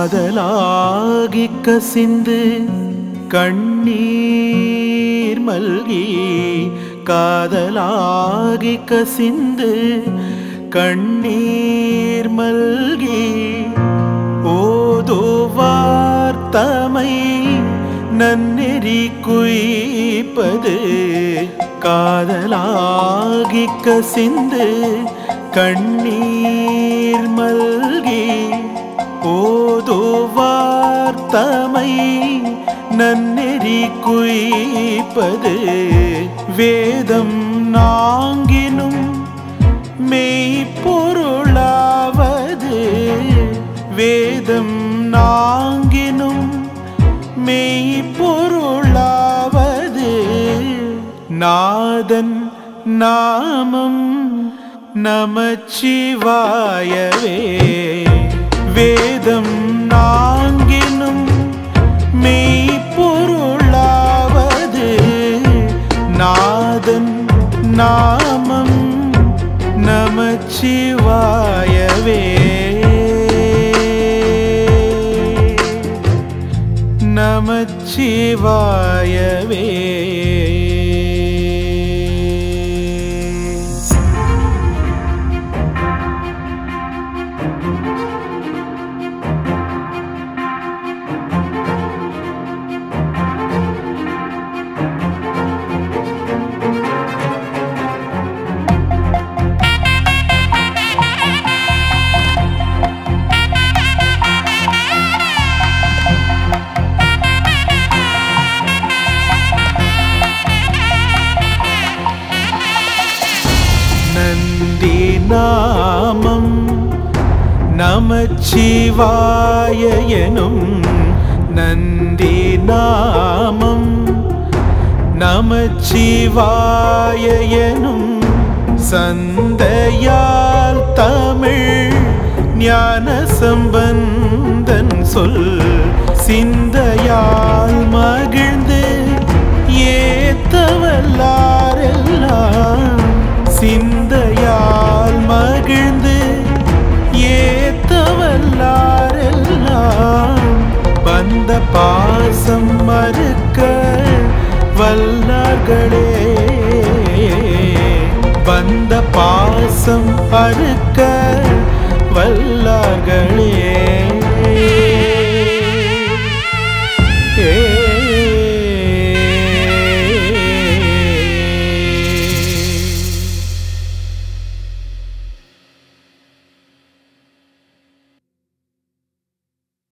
காதலாகி கசிந்து கண்ணீர் மல்கி காதலாகி கசிந்து கண்ணீர் மல்கி ஓதுவார் தமை நன்னெறி குய்ப்பது காதலாகி கசிந்து கண்ணீர் மல்கி ஓதுவார் தமை நன்னெறி குய்ப்பது வேதம் நாங்கினும் மெய்ப்பொருளாவது வேதம் நாங்கினும் மெய்ப்பொருளாவது நாதன் நாமம் நமச்சிவாயவே வேதம் நாங்கினும் மெய்ப்பொருளாவது நாதன் நாமம் நமச்சிவாயவே நமச்சிவாயவே நந்தி நாமம் நமச்சிவாய எனும் நந்தி நாமம் நமச்சிவாய எனும் சந்தையால் தமிழ் ஞான சம்பந்தன் சொல் சிந்தையால் மகிழ்ந்து ஏத்தவல்லாரெல்லாம் சிந்தையால் மகிழ்ந்து ஏத்தவல்லாரெல்லாம் பந்த பாசம் மறுக்க வல்லார்களே பந்த பாசம் அறுக்க வல்லார்களே ஏ